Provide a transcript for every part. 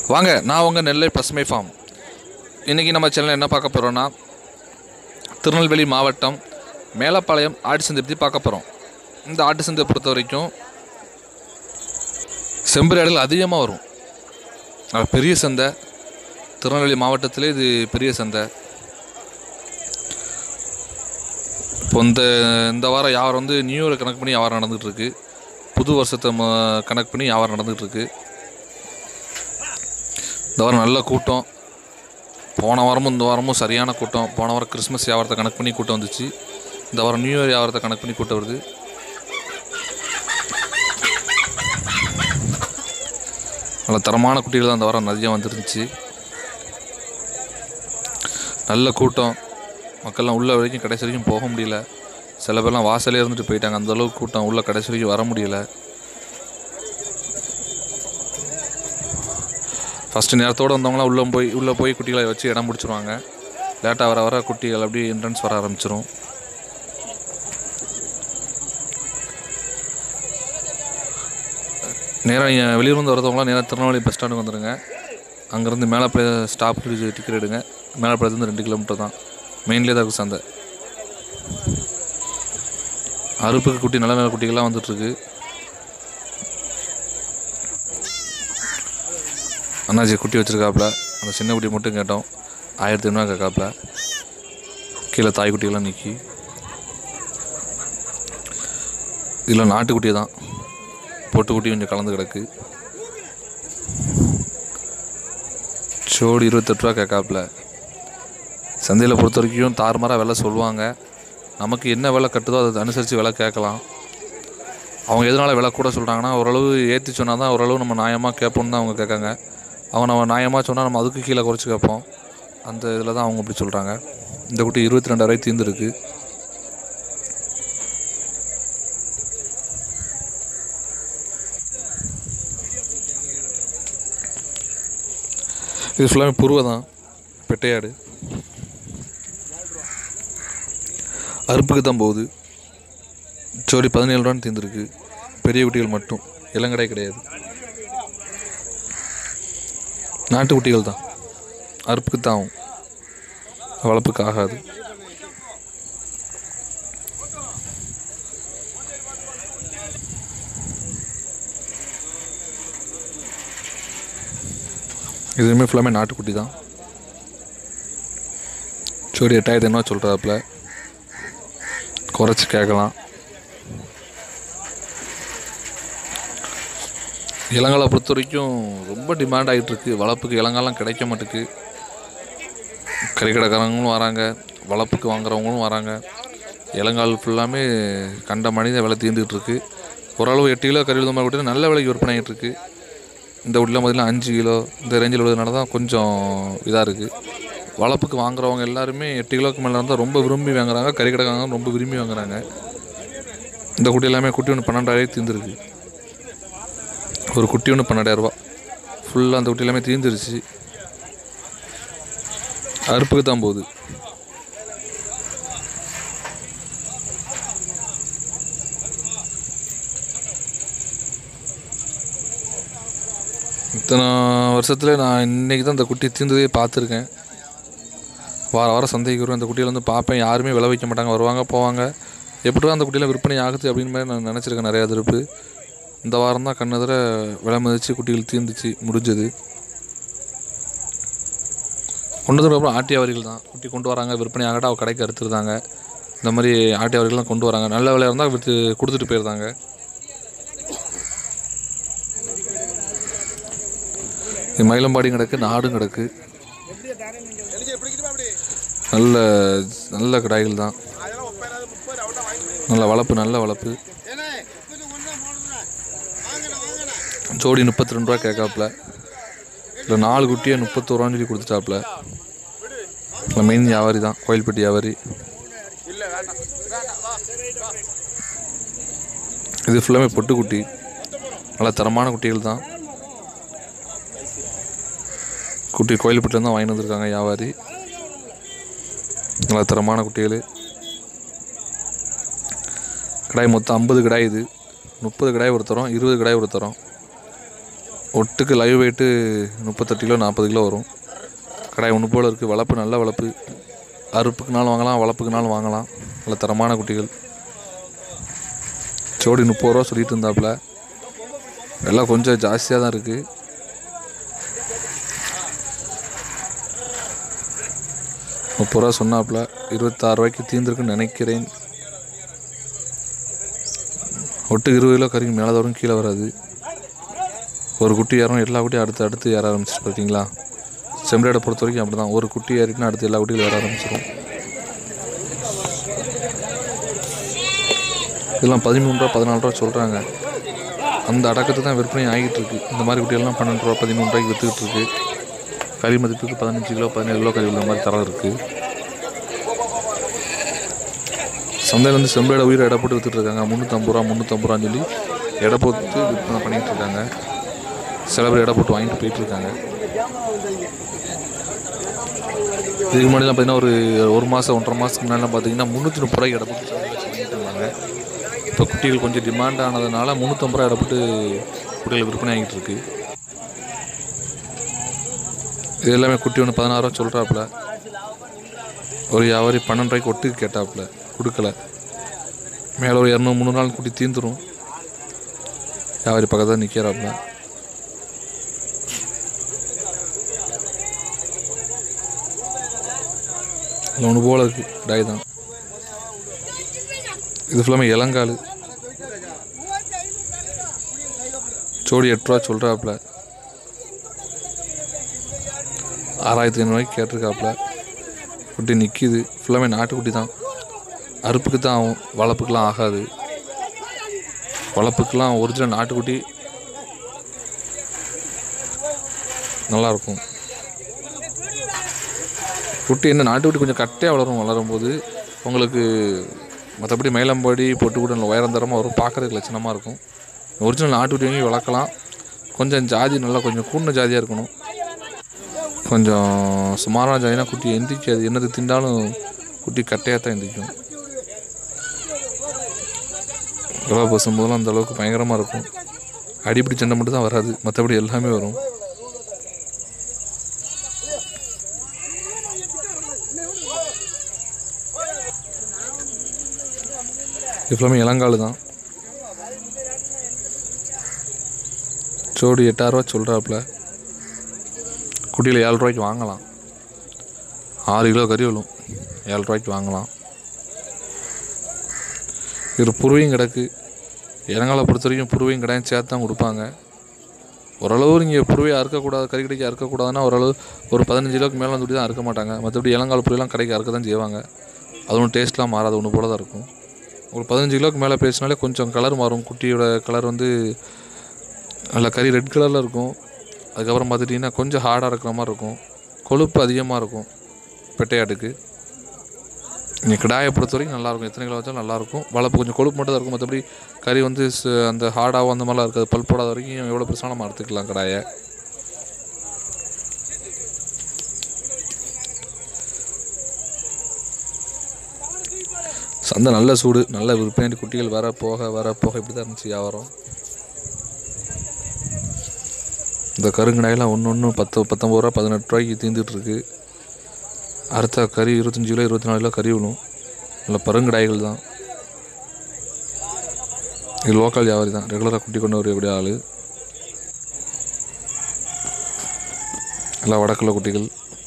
வாங்க நான் உங்கள் நெல்லை பசுமை ஃபார்ம் இன்றைக்கி நம்ம சேனலில் என்ன பார்க்க போகிறோன்னா திருநெல்வேலி மாவட்டம் மேலப்பாளையம் ஆட்டு சந்தை பற்றி பார்க்க போகிறோம் இந்த ஆட்டு சந்தையை பொறுத்த வரைக்கும் செம்பரியாடுகள் அதிகமாக வரும் அது பெரிய சந்தை திருநெல்வேலி மாவட்டத்திலே இது பெரிய சந்தை இப்போ இந்த இந்த வாரம் வியாபாரம் வந்து நியூ இயர் கணக்கு பண்ணி வியாபாரம் நடந்துகிட்டு இருக்கு புது வருஷத்தை ம- கணக்கு பண்ணி வியாபாரம் நடந்துகிட்டு இருக்கு இந்த வாரம் நல்ல கூட்டம் போன வாரமும் இந்த வாரமும் சரியான கூட்டம் போன வாரம் கிறிஸ்மஸ் வியாபாரத்தை கணக்கு பண்ணி கூட்டம் வந்துச்சு இந்த வாரம் நியூ இயர் வியாபாரத்தை கணக்கு பண்ணி கூட்டம் வருது நல்ல தரமான குட்டிகள் தான் இந்த வாரம் நிறைய வந்துருந்துச்சு நல்ல கூட்டம் மக்கள்லாம் உள்ள வரைக்கும் கடைசி வரைக்கும் போக முடியல சில பேர்லாம் வாசலே இருந்துட்டு போயிட்டாங்க அந்த அளவுக்கு கூட்டம் உள்ள கடைசி வரைக்கும் வர முடியல ஃபஸ்ட்டு நேரத்தோடு வந்தவங்களாம் உள்ளே போய் உள்ளே போய் குட்டிகளை வச்சு இடம் பிடிச்சிருவாங்க லேட்டாக வர வர குட்டிகள் அப்படியே என்ட்ரன்ஸ் வர ஆரம்பிச்சிரும் நேராக வெளியூர்ந்து வரதவங்களாம் நேராக திருநெல்வேலி பஸ் ஸ்டாண்டுக்கு வந்துடுங்க அங்கேருந்து மேலப்பாளைய ஸ்டாப் டிக்கெட் எடுங்க மேலப்பாளையத்துலேருந்து ரெண்டு கிலோமீட்டர் தான் மெயின்லேயே தான் இருக்குது சந்தை அறுப்புக்கு குட்டி நல்ல நல்ல குட்டிகள்லாம் வந்துட்டுருக்கு அண்ணாச்சி குட்டி வச்சுருக்காப்புல அந்த சின்ன குட்டி மட்டும் கேட்டோம் ஆயிரத்தி ஐநூறுவா கேட்காப்புல கீழே தாய் குட்டிகள்லாம் நிற்கி இதில் நாட்டுக்குட்டி தான் பொட்டுக்குட்டி கொஞ்சம் கலந்து கிடக்கு சோடு இருபத்தெட்டு ரூபா கேட்காப்புல சந்தையில் பொறுத்த வரைக்கும் தாறுமாறாக விலை சொல்லுவாங்க நமக்கு என்ன விலை கட்டுதோ அதை அனுசரித்து விலை கேட்கலாம் அவங்க எதனால் விலை கூட சொல்கிறாங்கன்னா ஓரளவு ஏற்றி சொன்னால் தான் ஓரளவு நம்ம நியாயமாக கேட்போம்னு தான் அவங்க கேட்காங்க அவங்க நம்ம நியாயமாக சொன்னால் நம்ம அதுக்கு கீழே குறைச்சி கேட்போம் அந்த இதில் தான் அவங்க இப்படி சொல்கிறாங்க இந்த குட்டி இருபத்தி ரெண்டாயிரம் தீர்ந்துருக்கு இது ஃபுல்லாமே புருவை தான் பெட்டையாடு அறுப்புக்கு தான் போகுது ஜோடி பதினேழு ரூபான்னு தீர்ந்துருக்கு பெரிய குட்டிகள் மட்டும் இளங்கடை கிடையாது நாட்டு குட்டிகள் தான் அறுப்புக்கு தான் ஆகும் வளர்ப்புக்கு ஆகாது இதுவுமே ஃபுல்லாமே நாட்டுக்குட்டி தான் ஜோடி எட்டாயிரத்தி ஐநூறுவா சொல்கிறாப்புல குறைச்சி கேட்கலாம் இளங்காலை பொறுத்த வரைக்கும் ரொம்ப டிமாண்ட் ஆகிட்டு இருக்கு வளர்ப்புக்கு இளங்காலம் கிடைக்க மாட்டுக்கு கறிக்கடைக்காரங்களும் வராங்க வளர்ப்புக்கு வாங்குறவங்களும் வராங்க இளங்கால் ஃபுல்லாமே கண்ட மனித விலை தீர்ந்துட்டு இருக்கு ஓரளவு எட்டு கிலோ கறி விழுந்த மாதிரி நல்ல விலைக்கு விற்பனை ஆகிட்டு இருக்கு இந்த வீட்டில் பார்த்தீங்கன்னா அஞ்சு கிலோ இந்த ரேஞ்சில் உள்ளதுனால தான் கொஞ்சம் இதாக இருக்குது வளர்ப்புக்கு வாங்குறவங்க எல்லாருமே எட்டு கிலோக்கு மேலே இருந்தால் ரொம்ப விரும்பி வாங்குறாங்க கறி கடைக்காரங்க ரொம்ப விரும்பி வாங்குறாங்க இந்த குட்டி எல்லாமே குட்டி ஒன்று பன்னெண்டாயிரம் தீர்ந்துருக்கு ஒரு குட்டி ஒன்று பன்னெண்டாயிரரூபா ஃபுல்லாக அந்த குட்டி எல்லாமே தீர்ந்துருச்சு அறுப்புக்கு தான் போகுது இத்தனை வருஷத்தில் நான் இன்றைக்கி தான் இந்த குட்டி தீர்ந்ததே பார்த்துருக்கேன் வார வாரம் சந்தைக்கு வருவேன் அந்த குட்டியில் வந்து பார்ப்பேன் யாருமே விளை வைக்க மாட்டாங்க வருவாங்க போவாங்க எப்படிதான் அந்த குட்டியில் விற்பனை ஆகுது அப்படின்னு மாதிரி நான் நினச்சிருக்கேன் நிறையா திருப்பு இந்த வாரம் தான் கண்ணெதிர விலை மதிச்சு குட்டிகள் தீர்ந்துச்சு முடிஞ்சது கொண்டு வந்ததுக்கப்புறம் ஆட்டி வியாபாரிகள் தான் குட்டி கொண்டு வராங்க விற்பனை ஆகட்டும் அவ கடைக்கு அறுத்துருந்தாங்க இந்த மாதிரி ஆட்டி வியாபாரிகள்லாம் கொண்டு வராங்க நல்ல விலையாக இருந்தால் விற்று கொடுத்துட்டு போயிருந்தாங்க இது மயிலம்பாடியும் கிடக்கு நாடும் கிடக்கு நல்ல நல்ல கடாய்கள் தான் நல்ல வளர்ப்பு நல்ல வளர்ப்பு ஜோடி முப்பத்தி ரெண்டு ரூபா கேட்காப்புல இல்லை நாலு குட்டியை முப்பத்தோருவான்னு சொல்லி கொடுத்துட்டாப்புல இல்லை மெயின் வியாபாரி தான் கோயில்பட்டி வியாபாரி இது ஃபுல்லாமே பொட்டு குட்டி நல்ல தரமான குட்டிகள் தான் குட்டி கோயில்பட்டியில் தான் வாங்கிட்டு வந்திருக்காங்க வியாபாரி நல்ல தரமான குட்டிகள் கடாய் மொத்தம் ஐம்பது கடாய் இது முப்பது கடாய் ஒரு தரோம் இருபது கடாய் ஒரு தரோம் ஒட்டுக்கு லைவ் வெயிட்டு முப்பத்தெட்டு கிலோ நாற்பது கிலோ வரும் கடாய் ஒன்று போல் இருக்குது வளர்ப்பு நல்ல வளர்ப்பு அறுப்புக்குனாலும் வாங்கலாம் வளர்ப்புக்குனாலும் வாங்கலாம் நல்ல தரமான குட்டிகள் ஜோடி முப்பது ரூபா சொல்லிட்டு இருந்தாப்புல எல்லாம் கொஞ்சம் ஜாஸ்தியாக தான் இருக்குது முப்பது ரூபா சொன்னாப்புல இருபத்தாறு ரூபாய்க்கு தீர்ந்துருக்குன்னு நினைக்கிறேன் ஒட்டு இருபது கிலோ கறிக்கு மேலே வரும் கீழே வராது ஒரு குட்டி ஏறும் எல்லா குட்டியும் அடுத்து அடுத்து ஏற ஆரம்பிச்சிட்டு பார்த்தீங்களா செம்பரேடை பொறுத்த வரைக்கும் அப்படி தான் ஒரு குட்டி ஏறிட்டுனா அடுத்து எல்லா குட்டிகளும் ஏற ஆரம்பிச்சிடும் இதெல்லாம் பதிமூணு ரூபா பதினாலு ரூபா சொல்கிறாங்க அந்த அடக்கத்தை தான் விற்பனை ஆகிட்டு இருக்கு இந்த மாதிரி குட்டிகள்லாம் பன்னெண்டு ரூபா பதிமூணு ரூபாய்க்கு விற்றுக்கிட்டு இருக்கு கறி மதிப்புக்கு பதினஞ்சு கிலோ பதினேழு கிலோ கறி உள்ள மாதிரி தரம் இருக்குது சந்தையில் வந்து செம்பேட உயிரை எடை போட்டு வித்துட்டு இருக்காங்க முந்நூற்றம்பது ரூபா முந்நூற்றம்பது ரூபான்னு சொல்லி எடை போட்டு விற்பனை பண்ணிகிட்டு இருக்காங்க சில பேர் எடை போட்டு வாங்கிட்டு போயிட்டு இருக்காங்க இதுக்கு முன்னாடிலாம் பார்த்தீங்கன்னா ஒரு ஒரு மாதம் ஒன்றரை மாதத்துக்கு முன்னாடிலாம் பார்த்தீங்கன்னா முந்நூற்றி முப்பது ரூபாய்க்கு எடை போட்டு சந்தையில் வாங்கிட்டு இருந்தாங்க இப்போ குட்டிகள் கொஞ்சம் டிமாண்ட் ஆனதுனால முந்நூற்றம்பது ரூபா எடை போட்டு குட்டிகள் விற்பனை ஆகிட்டு இருக்கு இது எல்லாமே குட்டி ஒன்று பதினாறுரூவா சொல்கிறாப்புல ஒரு வியாபாரி பன்னெண்டு ரூபாய்க்கு ஒட்டுக்கு கேட்டாப்புல கொடுக்கல மேலே ஒரு இரநூறு முந்நூறு நாள் குட்டி தீந்துரும் வியாபாரி பக்கத்தில் நிற்கிறாப்புல ஒன்று போல இருக்கு டாய் தான் இது ஃபுல்லாமே இளங்கால் ஜோடி எட்டு ரூபா சொல்கிறாப்புல ஆறாயிரத்தி ஐநூறுவாய்க்கு கேட்டிருக்காப்புல குட்டி நிற்கிது ஃபுல்லாமே நாட்டுக்குட்டி தான் அறுப்புக்கு தான் ஆகும் வளர்ப்புக்கெலாம் ஆகாது வளர்ப்புக்கெலாம் ஒரிஜினல் நாட்டுக்குட்டி நல்லாயிருக்கும் குட்டி என்ன நாட்டுக்குட்டி கொஞ்சம் கட்டையாக வளரும் வளரும்போது உங்களுக்கு மற்றபடி மயிலம்பாடி பொட்டுக்குடன் உயரம் தரமாக வரும் பார்க்குறதுக்கு லட்சணமாக இருக்கும் ஒரிஜினல் நாட்டுக்குட்டி வாங்கி வளர்க்கலாம் கொஞ்சம் ஜாதி நல்லா கொஞ்சம் கூடின ஜாதியாக இருக்கணும் கொஞ்சம் சுமாரான ஜாதினா குட்டி எந்திரிக்காது என்னது திண்டாலும் குட்டி கட்டையாக தான் எந்திரிக்கும் ரவா பசும்போதெல்லாம் அந்த அளவுக்கு பயங்கரமாக இருக்கும் அடிப்படி சண்டை மட்டும் தான் வராது மற்றபடி எல்லாமே வரும் இது ஃபுல்லாமே இளங்காலு தான் ஜோடி எட்டாயிரரூவா சொல்கிறாப்புல குட்டியில் ஏழு ரூபாய்க்கு வாங்கலாம் ஆறு கிலோ கறி விழும் ஏழு ரூபாய்க்கு வாங்கலாம் இது புருவையும் கிடக்கு இளங்காலை பொறுத்த வரைக்கும் புருவையும் கடையும் சேர்த்து தான் கொடுப்பாங்க ஓரளவு நீங்கள் புருவையை அறுக்கக்கூடாது கறி கடைக்கு அறுக்கக்கூடாதுன்னா ஓரளவு ஒரு பதினஞ்சு கிலோக்கு மேலே வந்து தான் அறுக்க மாட்டாங்க மற்றபடி இளங்கால் புருவையெல்லாம் கடைக்கு அறுக்க தான் செய்வாங்க அதுவும் டேஸ்ட்லாம் மாறாது ஒன்று போல தான் இருக்கும் ஒரு பதினஞ்சு கிலோக்கு மேலே பேசினாலே கொஞ்சம் கலர் மாறும் குட்டியோட கலர் வந்து நல்ல கறி ரெட் கலரில் இருக்கும் அதுக்கப்புறம் பார்த்துட்டிங்கன்னா கொஞ்சம் ஹார்டாக இருக்கிற மாதிரி இருக்கும் கொழுப்பு அதிகமாக இருக்கும் பெட்டையாட்டுக்கு நீங்கள் கிடாயை பொறுத்த வரைக்கும் நல்லாயிருக்கும் எத்தனை கிலோ வச்சாலும் நல்லாயிருக்கும் வளர்ப்பு கொஞ்சம் கொழுப்பு மட்டும் தான் இருக்கும் மற்றபடி கறி வந்து ச- அந்த ஹார்டாகவும் அந்த மாதிரிலாம் இருக்காது பல் போடாத வரைக்கும் எவ்வளோ பெருசாக நம்ம அறுத்துக்கலாம் கடாயை சந்தை நல்ல சூடு நல்ல விற்பனை குட்டிகள் வர போக வர போக இப்படி தான் இருந்துச்சு வியாபாரம் இந்த கருங்கடாயெல்லாம் ஒன்று ஒன்று பத்து பத்தொம்பது ரூபா பதினெட்டு ரூபாய்க்கு தீர்ந்துட்டு இருக்கு அறுத்த கறி இருபத்தஞ்சி கிலோ இருபத்தி நாலு கிலோ கறி விழும் நல்ல பருங்கடாய்கள் தான் இது லோக்கல் வியாபாரி தான் ரெகுலராக குட்டி கொண்டு வரக்கூடிய ஆள் எல்லாம் வடக்குள்ள குட்டிகள்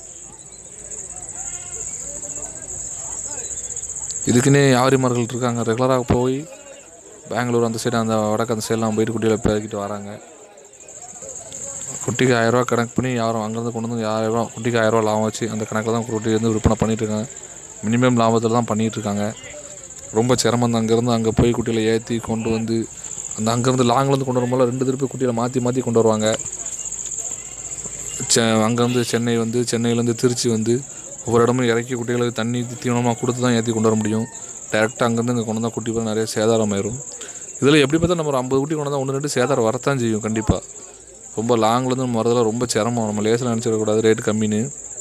இதுக்குன்னே வியாபாரிமார்கள் இருக்காங்க ரெகுலராக போய் பெங்களூர் அந்த சைடு அந்த வடக்கு அந்த சைடெலாம் போயிட்டு குட்டிகளை பெருக்கிட்டு வராங்க குட்டிக்கு ஆயிரரூவா கணக்கு பண்ணி யாரும் அங்கேருந்து கொண்டு வந்து ஆயிரரூவா குட்டிக்கு ஆயிரரூவா லாபம் வச்சு அந்த கணக்கில் தான் குட்டி வந்து விற்பனை பண்ணிட்டு இருக்காங்க மினிமம் லாபத்தில் தான் பண்ணிட்டு இருக்காங்க ரொம்ப சிரமம் தான் அங்கேருந்து அங்கே போய் குட்டிகளை ஏற்றி கொண்டு வந்து அந்த அங்கேருந்து லாங்லேருந்து கொண்டு வரும்போது ரெண்டு திருப்பி குட்டிகளை மாற்றி மாற்றி கொண்டு வருவாங்க செ அங்கேருந்து சென்னை வந்து சென்னையிலேருந்து திருச்சி வந்து ஒவ்வொரு இடமும் இறக்கி குட்டிகளுக்கு தண்ணி தீவனமாக கொடுத்து தான் ஏற்றி கொண்டு வர முடியும் டேரெக்டாக அங்கேருந்து இங்கே கொண்டு வந்தால் குட்டி போய் நிறைய சேதாரம் ஆயிரும் இதில் எப்படி பார்த்தா நம்ம ஒரு ஐம்பது குட்டி கொண்டு வந்தால் ஒன்று ரெண்டு சேதாரம் வரத்தான் செய்யும் கண்டிப்பாக ரொம்ப லாங்லேருந்து நம்ம வரதெல்லாம் ரொம்ப சிரமம் நம்ம லேசில் நினச்சிடக்கூடாது ரேட் கம்மின்னு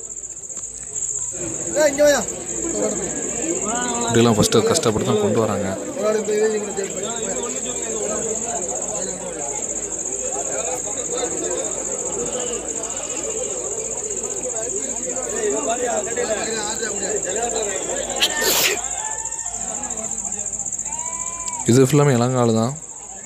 ஏய், இங்க வாயா. இப்படிலாம் ஃபஸ்ட்டு கஷ்டப்பட்டு தான் கொண்டு வராங்க ஒரு ஆள் இந்த இது இவனை கேட்டு போய். இது ஃபுல்லாமே இளங்கால் தான்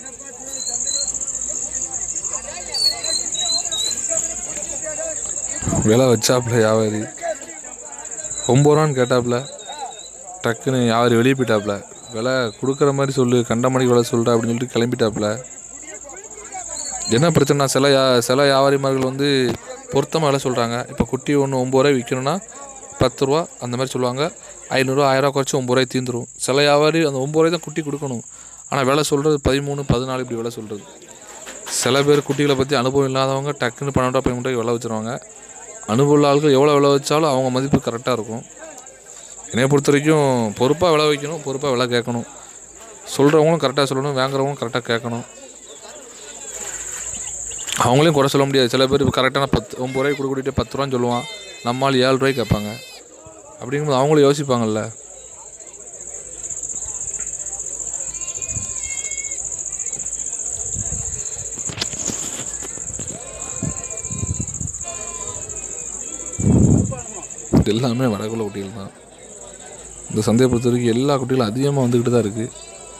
விலை வச்சாப்புல வியாபாரி ஒம்பது ரூபான்னு கேட்டாப்புல டக்குன்னு வியாபாரி வெளியே போயிட்டாப்புல விலை கொடுக்குற மாதிரி சொல்லு கண்ட மணிக்கு விலை சொல்கிற அப்படின்னு சொல்லிட்டு கிளம்பிட்டாப்புல என்ன பிரச்சனைனா சில யா சில வியாபாரிமார்கள் வந்து பொருத்தமாக விலை சொல்கிறாங்க இப்போ குட்டி ஒன்று ஒம்பது ரூபாய் விற்கணும்னா பத்து ரூபா அந்த மாதிரி சொல்லுவாங்க ஐநூறுரூவா ஆயிரரூவா குறைச்சி ஒம்பது ரூபாய் தீந்துரும் சில வியாபாரி அந்த ஒம்பது ரூபாய் தான் குட்டி கொடுக்கணும் ஆனால் விலை சொல்கிறது பதிமூணு பதினாலு இப்படி விலை சொல்கிறது சில பேர் குட்டிகளை பற்றி அனுபவம் இல்லாதவங்க டக்குன்னு பன்னெண்டு ரூபா பதிமூணு விலை வச்சுருவாங்க அனுபவம் உள்ள ஆட்கள் எவ்வளோ விலை வச்சாலும் அவங்க மதிப்பு கரெக்டாக இருக்கும் என்னைய பொறுத்த வரைக்கும் பொறுப்பாக விலை வைக்கணும் பொறுப்பாக விலை கேட்கணும் சொல்கிறவங்களும் கரெக்டாக சொல்லணும் வாங்குறவங்களும் கரெக்டாக கேட்கணும் அவங்களையும் குறை சொல்ல முடியாது சில பேர் இப்போ கரெக்டான பத்து ஒம்பது ரூபாய்க்கு கொடுக்கிட்டே பத்து ரூபான்னு சொல்லுவான் நம்மால் ஏழு ரூபாய்க்கு கேட்பாங்க அப்படிங்கும்போது அவங்களும் யோசிப்பாங்கல்ல இது எல்லாமே வடக்குள்ள குட்டிகள் தான் இந்த சந்தையை பொறுத்த வரைக்கும் எல்லா குட்டிகளும் அதிகமாக வந்துக்கிட்டு தான் இருக்குது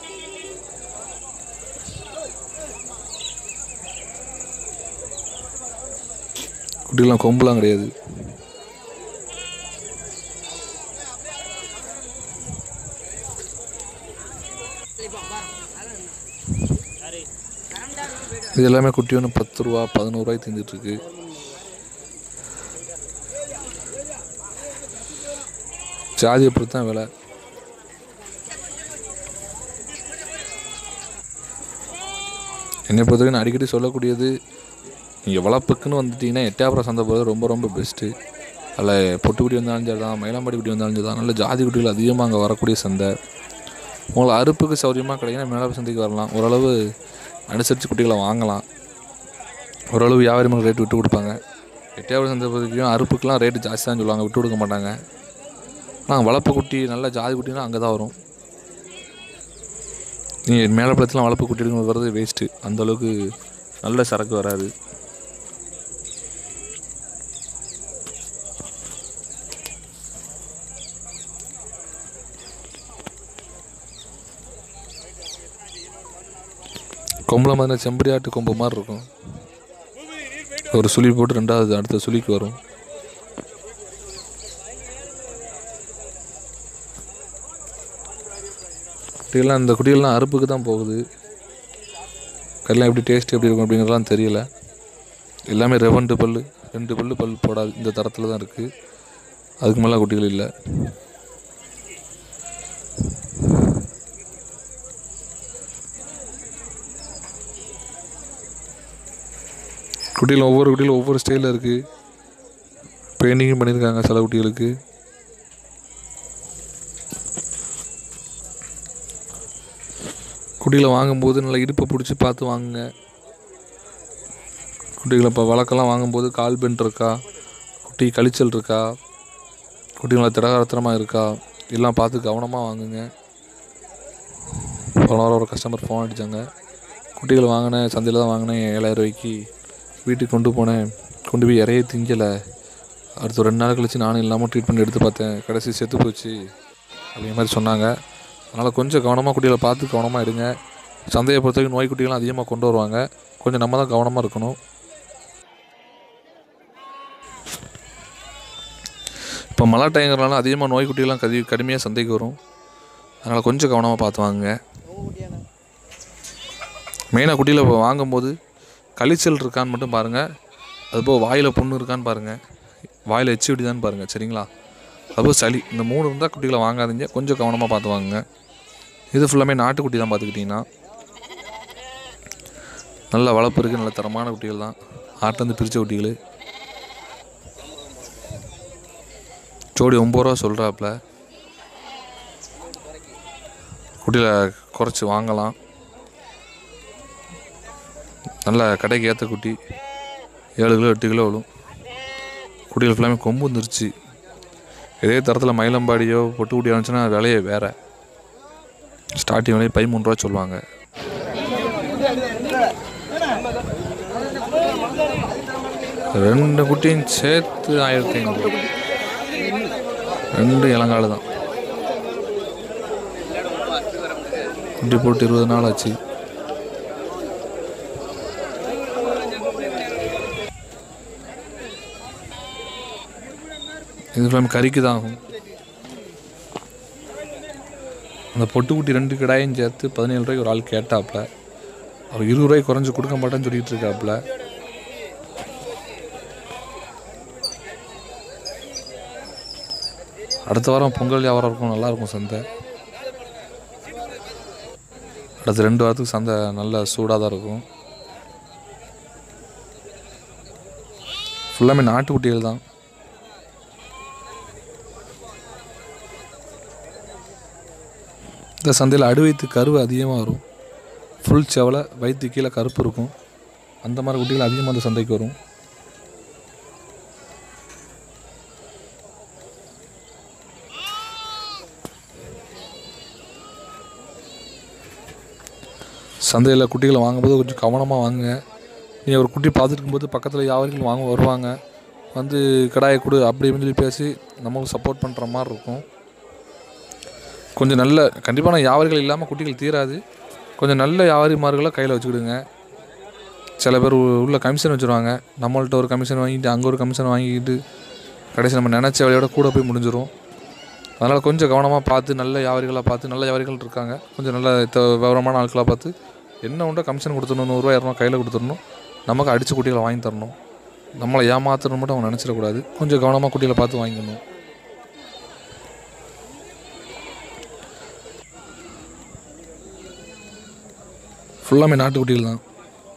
குட்டிலாம் கொம்புலாம் கிடையாது இது எல்லாமே குட்டி ஒன்று பத்து ரூபா பதினோரு ரூபாய்க்கு தந்துட்டுருக்கு ஜாதியை பொறுத்து தான் விலை என்னை பொறுத்த வரைக்கும் நான் அடிக்கடி சொல்லக்கூடியது நீங்கள் வளர்ப்புக்குன்னு வந்துட்டீங்கன்னா எட்டயபுரம் சந்தை போகிறது ரொம்ப ரொம்ப பெஸ்ட்டு அதில் பொட்டுக்குடி வந்தாலும் சரி தான் மயிலாம்பாடி குட்டி வந்தாலும் சரி தான் நல்ல ஜாதி குட்டிகள் அதிகமாக அங்கே வரக்கூடிய சந்தை உங்களை அறுப்புக்கு சௌரியமாக கிடைக்குன்னா மேலே சந்தைக்கு வரலாம் ஓரளவு அனுசரித்து குட்டிகளை வாங்கலாம் ஓரளவு வியாபாரி மக்கள் ரேட்டு விட்டு கொடுப்பாங்க எட்டயபுரம் சந்தை பொறுத்தவரைக்கும் அறுப்புக்கெலாம் ரேட்டு ஜாஸ்தி தான் சொல்லுவாங்க விட்டு கொடுக்க மாட்டாங்க ஆனால் வளர்ப்பு குட்டி நல்ல ஜாதி குட்டினா அங்கே தான் வரும் நீங்கள் மேலப்படத்தில் வளர்ப்பு குட்டி எடுக்கணும் வர்றது வேஸ்ட்டு அந்தளவுக்கு நல்ல சரக்கு வராது கொம்பில் மாதிரி செம்பரி ஆட்டு கொம்பு மாதிரி இருக்கும் ஒரு சுழி போட்டு ரெண்டாவது அடுத்த சுழிக்கு வரும் குட்டிகள்லாம் இந்த குட்டிகள்லாம் அறுப்புக்கு தான் போகுது கல்லாம் எப்படி டேஸ்ட் எப்படி இருக்கும் அப்படிங்கிறதுலாம் தெரியல எல்லாமே ரெவண்டு பல் ரெண்டு பல்லு பல் போடாது இந்த தரத்தில் தான் இருக்குது அதுக்கு மேலே குட்டிகள் இல்லை குட்டிகள் ஒவ்வொரு குட்டிகளும் ஒவ்வொரு ஸ்டைலில் இருக்குது பெயிண்டிங்கும் பண்ணியிருக்காங்க சில குட்டிகளுக்கு குட்டிகளை வாங்கும்போது நல்லா இடுப்பை பிடிச்சி பார்த்து வாங்குங்க குட்டிகளை இப்போ வழக்கெல்லாம் வாங்கும்போது கால் பெண்ட் இருக்கா குட்டி கழிச்சல் இருக்கா குட்டிகளை திடகாரத்தனமாக இருக்கா எல்லாம் பார்த்து கவனமாக வாங்குங்க போன வாரம் ஒரு கஸ்டமர் ஃபோன் அடித்தாங்க குட்டிகளை வாங்கினேன் சந்தையில் தான் வாங்கினேன் ஏழாயிரம் ரூபாய்க்கு வீட்டுக்கு கொண்டு போனேன் கொண்டு போய் இறைய திங்கலை அடுத்த ஒரு ரெண்டு நாள் கழிச்சு நானும் இல்லாமல் ட்ரீட்மெண்ட் எடுத்து பார்த்தேன் கடைசி செத்து போச்சு அப்படிங்கிற மாதிரி சொன்னாங்க அதனால் கொஞ்சம் கவனமாக குட்டிகளை பார்த்து கவனமாக எடுங்க சந்தையை பொறுத்த வரைக்கும் நோய் குட்டிகளும் அதிகமாக கொண்டு வருவாங்க கொஞ்சம் நம்ம தான் கவனமாக இருக்கணும் இப்போ மழை டைங்கிறனால அதிகமாக நோய் குட்டிகள்லாம் கதி கடுமையாக சந்தைக்கு வரும் அதனால் கொஞ்சம் கவனமாக பார்த்து வாங்குங்க மெயினாக குட்டியில் இப்போ வாங்கும்போது கழிச்சல் இருக்கான்னு மட்டும் பாருங்கள் அதுபோல் வாயில் புண்ணு இருக்கான்னு பாருங்கள் வாயில் எச்சி விடுதான்னு பாருங்கள் சரிங்களா அதுபோல் சளி இந்த மூணு இருந்தால் குட்டிகளை வாங்காதீங்க கொஞ்சம் கவனமாக பார்த்து வாங்குங்க இது ஃபுல்லாமே நாட்டுக்குட்டி தான் பார்த்துக்கிட்டிங்கன்னா நல்ல வளர்ப்பு இருக்குது நல்ல தரமான குட்டிகள் தான் ஆட்டிலேருந்து பிரித்த குட்டிகள் ஜோடி ஒம்பது ரூபா சொல்கிறாப்புல குட்டியில் குறைச்சி வாங்கலாம் நல்ல கடைக்கு ஏற்ற குட்டி ஏழு கிலோ எட்டு கிலோ விழும் குட்டிகள் ஃபுல்லாமே கொம்பு வந்துருச்சு இதே தரத்தில் மயிலம்பாடியோ பொட்டுக்குட்டியோ இருந்துச்சுன்னா விலையே வேறு ஸ்டார்டிங் விலையை பதிமூணு ரூபா சொல்லுவாங்க ரெண்டு குட்டியும் சேர்த்து ஆயிரத்தி ஐநூறு ரெண்டு இளங்காடு தான் குட்டி போட்டு இருபது நாள் ஆச்சு இது ஃபுல்லாமே கறிக்கு தான் ஆகும் அந்த பொட்டுக்குட்டி ரெண்டு கிடாயும் சேர்த்து பதினேழு ரூபாய்க்கு ஒரு ஆள் கேட்டாப்புல அவர் இருபது ரூபாய்க்கு குறைஞ்சு கொடுக்க மாட்டேன்னு சொல்லிட்டு இருக்காப்புல அடுத்த வாரம் பொங்கல் வியாபாரம் இருக்கும் நல்லா இருக்கும் சந்தை அடுத்த ரெண்டு வாரத்துக்கு சந்தை நல்ல சூடாக தான் இருக்கும் ஃபுல்லாமே நாட்டுக்குட்டிகள் தான் இந்த சந்தையில் அடு வயிற்று கருவு அதிகமாக வரும் ஃபுல் செவலை வயிற்று கீழே கருப்பு இருக்கும் அந்த மாதிரி குட்டிகள் அதிகமாக அந்த சந்தைக்கு வரும் சந்தையில் குட்டிகளை வாங்கும்போது கொஞ்சம் கவனமாக வாங்குங்க நீ ஒரு குட்டி பார்த்துட்டு இருக்கும்போது பக்கத்தில் வியாபாரிகள் வாங்க வருவாங்க வந்து கடாயை கொடு அப்படி இப்படின்னு சொல்லி பேசி நம்மளுக்கு சப்போர்ட் பண்ணுற மாதிரி இருக்கும் கொஞ்சம் நல்ல கண்டிப்பான வியாபாரிகள் இல்லாமல் குட்டிகள் தீராது கொஞ்சம் நல்ல வியாபாரிமார்களை கையில் வச்சுக்கிடுங்க சில பேர் உ- உள்ள கமிஷன் வச்சுருவாங்க நம்மள்ட்ட ஒரு கமிஷன் வாங்கிட்டு அங்கே ஒரு கமிஷன் வாங்கிக்கிட்டு கடைசி நம்ம நினச்ச வேலையோட கூட போய் முடிஞ்சிரும் அதனால் கொஞ்சம் கவனமாக பார்த்து நல்ல வியாபாரிகளாக பார்த்து நல்ல வியாபாரிகள் இருக்காங்க கொஞ்சம் நல்ல த விவரமான ஆட்களாக பார்த்து என்ன உண்டோ கமிஷன் கொடுத்துடணும் நூறுரூவா இரநூறுவா கையில் கொடுத்துடணும் நமக்கு அடித்த குட்டிகளை வாங்கி தரணும் நம்மளை ஏமாத்தணும் மட்டும் அவங்க நினச்சிடக்கூடாது கொஞ்சம் கவனமாக குட்டிகளை பார்த்து வாங்கிக்கணும் ஃபுல்லாமே நாட்டுக்குட்டிகள் தான்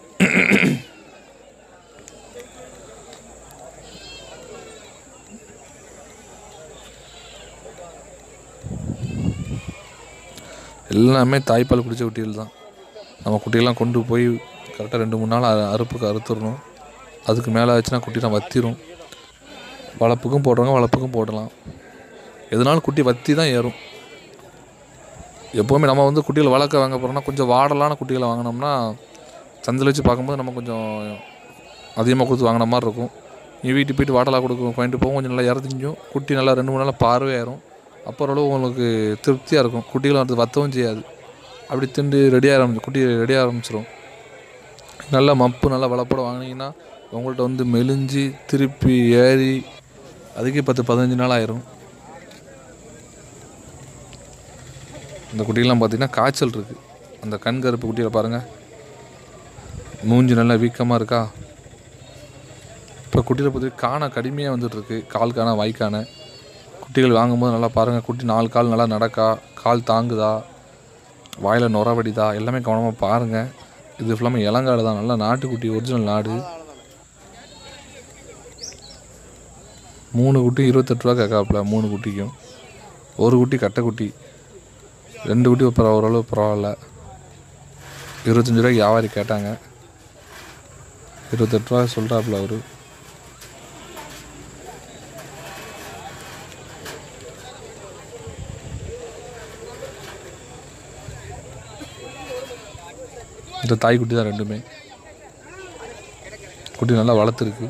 எல்லாமே தாய்ப்பால் குடித்த குட்டிகள் தான் நம்ம குட்டியெல்லாம் கொண்டு போய் கரெக்டாக ரெண்டு மூணு நாள் அ- அறுப்புக்கு அறுத்துடணும் அதுக்கு மேலே ஆச்சுன்னா குட்டிலாம் வத்திரும் வளர்ப்புக்கும் போடுறவங்க வளர்ப்புக்கும் போடலாம் எதனாலும் குட்டி வத்தி தான் ஏறும் எப்போவுமே நம்ம வந்து குட்டிகளை வளர்க்க வாங்க போகிறோம்னா கொஞ்சம் வாடலான குட்டிகளை வாங்கினோம்னா சந்தையில் வச்சு பார்க்கும்போது நம்ம கொஞ்சம் அதிகமாக கொடுத்து வாங்கின மாதிரி இருக்கும் நீ வீட்டுக்கு போயிட்டு வாடலாக கொடுக்கும் வாங்கிட்டு போகும் கொஞ்சம் நல்லா இறதிஞ்சும் குட்டி நல்லா ரெண்டு மூணு நாள் பார்வையாயிரும் அப்போ ஓரளவு உங்களுக்கு திருப்தியாக இருக்கும் குட்டிகளை வந்து வத்தவும் செய்யாது அப்படி திண்டு ரெடியாக ஆரம்பிச்சு குட்டி ரெடியாக ஆரம்பிச்சிடும் நல்லா மப்பு நல்லா வளப்பட வாங்கினீங்கன்னா உங்கள்கிட்ட வந்து மெலிஞ்சு திருப்பி ஏறி அதுக்கே பத்து பதினஞ்சு நாள் ஆயிரும் இந்த குட்டிகள்லாம் பார்த்தீங்கன்னா காய்ச்சல் இருக்குது அந்த கண் கருப்பு குட்டியில் பாருங்கள் மூஞ்சி நல்லா வீக்கமாக இருக்கா இப்போ குட்டியில் பற்றி காணை கடுமையாக வந்துட்டுருக்கு கால் காணை வாய்க்கானை குட்டிகள் வாங்கும்போது நல்லா பாருங்கள் குட்டி நாலு கால் நல்லா நடக்கா கால் தாங்குதா வாயில் நுர வடிதா எல்லாமே கவனமாக பாருங்கள் இது ஃபுல்லாமே இளங்காடு தான் நல்லா நாட்டுக்குட்டி ஒரிஜினல் நாடு மூணு குட்டி இருபத்தெட்டு ரூபா கேட்காப்புல மூணு குட்டிக்கும் ஒரு குட்டி கட்டைக்குட்டி ரெண்டு குட்டி பரவ ஓரளவு பரவாயில்ல இருபத்தஞ்சி ரூபாய்க்கு வியாபாரி கேட்டாங்க இருபத்தெட்டு ரூபா சொல்கிறாப்புல அவர் இந்த தாய் குட்டி தான் ரெண்டுமே குட்டி நல்லா வளர்த்துருக்கு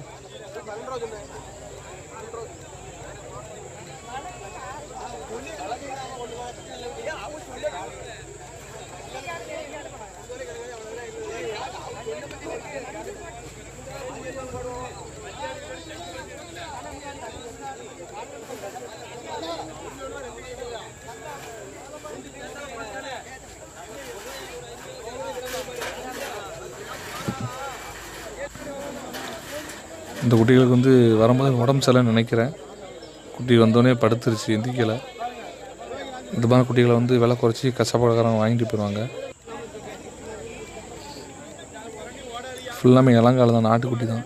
இந்த குட்டிகளுக்கு வந்து வரும்போது உடம்பு சரியில்லைன்னு நினைக்கிறேன் குட்டி வந்தோடனே படுத்துருச்சு எந்திக்கலை இந்த மாதிரி குட்டிகளை வந்து விலை குறைச்சி கஷ்டப்படக்காரங்க வாங்கிட்டு போயிடுவாங்க ஃபுல்லாமே இளங்கால தான் நாட்டுக்குட்டி தான்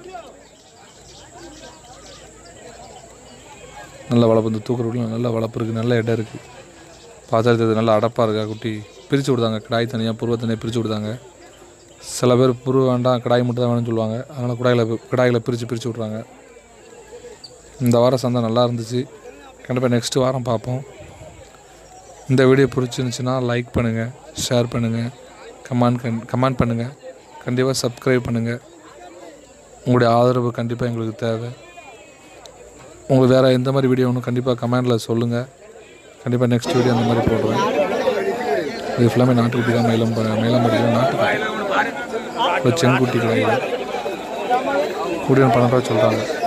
நல்ல வளர்ப்பு இந்த தூக்குற குட்டியில் நல்ல வளர்ப்பு இருக்குது நல்ல இடம் இருக்குது பார்த்தா தெரியுது நல்ல அடப்பாக இருக்கா குட்டி பிரித்து விடுதாங்க கிடாய் தனியாக புருவ தனியாக பிரித்து விடுதாங்க சில பேர் புரு வேண்டாம் கிடாய் மட்டும் தான் வேணும்னு சொல்லுவாங்க அதனால் குடாயில் கிடாய்களை பிரித்து பிரித்து விட்றாங்க இந்த வாரம் சந்தை நல்லா இருந்துச்சு கண்டிப்பாக நெக்ஸ்ட் வாரம் பார்ப்போம் இந்த வீடியோ பிடிச்சிருந்துச்சுன்னா லைக் பண்ணுங்கள் ஷேர் பண்ணுங்கள் கமெண்ட் கண் கமெண்ட் பண்ணுங்கள் கண்டிப்பாக சப்ஸ்கிரைப் பண்ணுங்கள் உங்களுடைய ஆதரவு கண்டிப்பாக எங்களுக்கு தேவை உங்களுக்கு வேறு எந்த மாதிரி வீடியோ ஒன்று கண்டிப்பாக கமெண்டில் சொல்லுங்கள் கண்டிப்பாக நெக்ஸ்ட் வீடியோ அந்த மாதிரி போடுறேன் இது ஃபுல்லாமே நாட்டுக்குட்டி தான் மயிலம் மயிலாம்பட்டியில் நாட்டுக்குட்டி இப்போ செங்குட்டி கிடையாது கூடிய பன்னெண்டு ரூபா சொல்கிறாங்க